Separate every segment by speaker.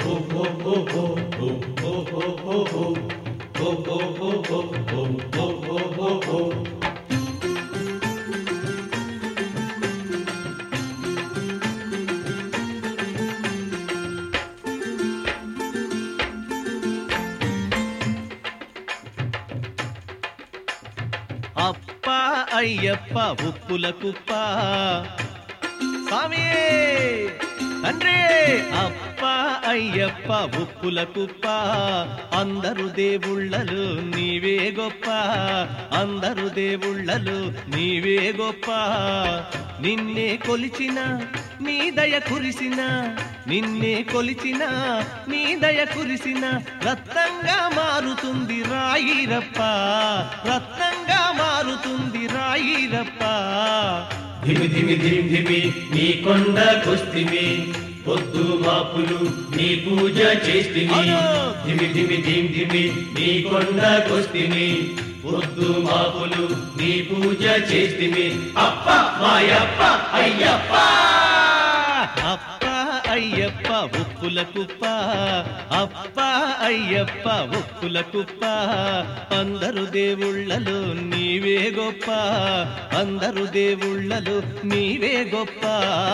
Speaker 1: అప్ప అయ్యప్ప ఉప్పుల కుప్ప స్వామి తండ్రి అప్ప అయ్యప్ప ఉప్పుల కుప్ప అందరు దేవుళ్ళలు నీవే గొప్ప అందరు దేవుళ్ళలు నీవే గొప్ప నిన్నే కొలిచిన నీ దయ కురిసిన నిన్నే కొలిచిన నీ దయ కురిసిన రత్నంగా మారుతుంది రాయిరప్ప రత్నంగా మారుతుంది రాయిరప్ప
Speaker 2: ధిమి ధిమి ధిమి ధిమి నీ కొండ కొస్తిమి పొద్దు మాపులు నీ పూజ చేస్తిమి
Speaker 1: అవును.
Speaker 2: ధిమి ధిమి ధిమి ధిమి నీ కొండ కొస్తిమి పొద్దు మాపులు నీ పూజ చేస్తిమి అప్ప మాయప్ప అయ్యప్ప
Speaker 1: అప్ప అయ్యప్ప ఉప్పుల కుప్ప అప్ప అయ్యప్ప ఉప్పుల కుప్ప అందరు దేవుళ్ళలు నీవే గొప్ప అందరు దేవుళ్ళలు నీవే గొప్ప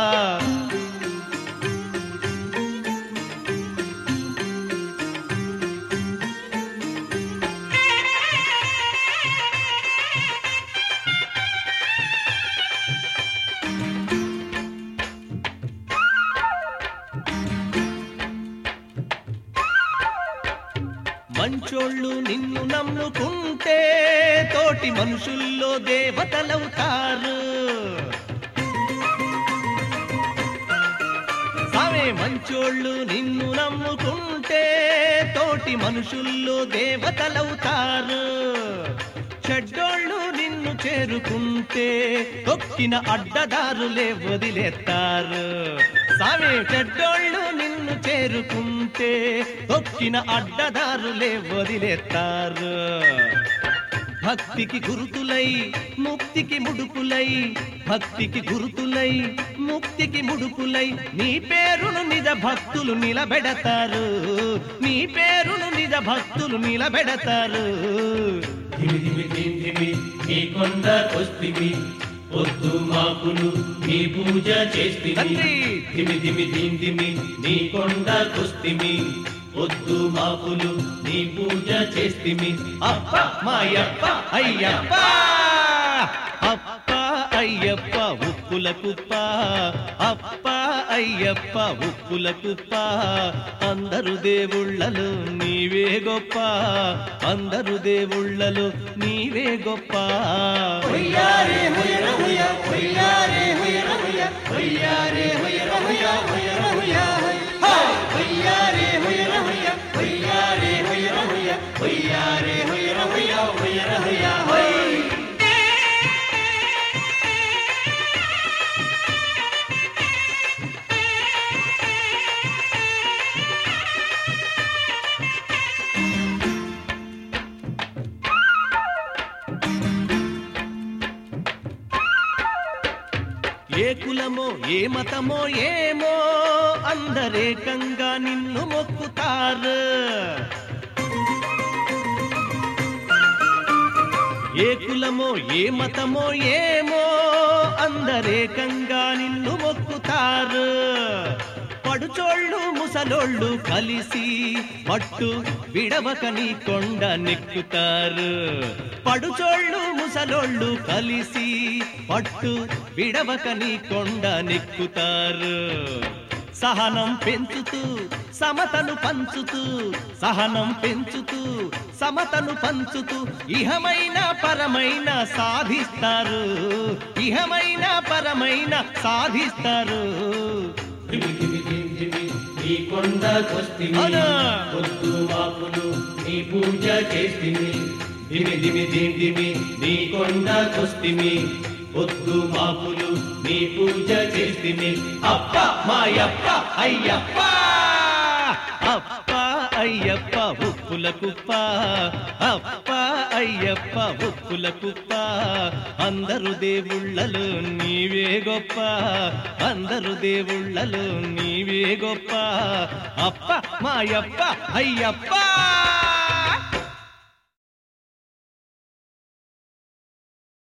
Speaker 1: మంచోళ్ళు నిన్ను నమ్ముకుంటే తోటి మనుషుల్లో దేవతలవుతారు సామే మంచోళ్ళు నిన్ను నమ్ముకుంటే తోటి మనుషుల్లో దేవతలవుతారు చెడ్డోళ్ళు నిన్ను చేరుకుంటే తొక్కిన అడ్డదారులే వదిలేస్తారు సామే చెడ్డోళ్ళు నిన్ను చేరుకుంటే తొక్కిన అడ్డదారులే వదిలేస్తారు భక్తికి గురుతులై ముక్తికి ముడుపులై భక్తికి గురుతులై ముక్తికి ముడుపులై నీ పేరును నిజ భక్తులు నిలబెడతారు నీ పేరును నిజ భక్తులు నిలబెడతారు
Speaker 2: ధిమి ధిమి ధిమి ధిమి నీ కొండ కొస్తిమి పొద్దు మాపులు నీ పూజ చేస్తిమి
Speaker 1: తండ్రి.
Speaker 2: ధిమి ధిమి ధిమి ధిమి నీ కొండ కొస్తిమి పొద్దు మాపులు నీ పూజ చేస్తిమి
Speaker 1: అప్ప మాయప్ప అయ్యప్ప అప్ప అయ్యప్ప ఉప్పుల కుప్ప అప్ప అయ్యప్ప ఉప్పుల కుప్ప అందరు దేవుళ్ళలు నీవే గొప్ప అందరు దేవుళ్ళలు నీవే గొప్ప ఏ కులమో ఏ మతమో ఏమో అందరేకంగా నిన్ను మొక్కుతారు ఏ కులమో ఏ మతమో ఏమో అందరేకంగా నిన్ను మొక్కుతారు పడుచోళ్ళు ముసలోళ్ళు కలిసి పట్టు విడవక నీ కొండ నెక్కుతారు పడుచోళ్ళు ముసలోళ్ళు కలిసి పట్టు విడవక నీ కొండ నెక్కుతారు సహనం పెంచుతూ సమతను పంచుతూ సహనం పెంచుతూ సమతను పంచుతూ ఇహమైన పరమైన సాధిస్తారు ఇహమైన పరమైన సాధిస్తారు
Speaker 2: ధిమి ధిమి ధిమి ధిమి నీ కొండ కొస్తిమి
Speaker 1: అవునా?
Speaker 2: పొద్దు మాపులు నీ పూజ చేస్తిమి ధిమి ధిమి ధిమి ధిమి నీ కొండ కొస్తిమి పొద్దు మాపులు నీ పూజ చేస్తిమి అప్ప మాయప్ప అయ్యప్ప
Speaker 1: అప్ప అయ్యప్ప ఉప్పు ఉప్పుల కుప్ప అప్ప అయ్యప్ప ఉప్పుల కుప్ప అందరు దేవుళ్ళలో నీవే గొప్ప అందరు దేవుళ్ళలో నీవే గొప్ప అప్ప మాయప్ప అయ్యప్ప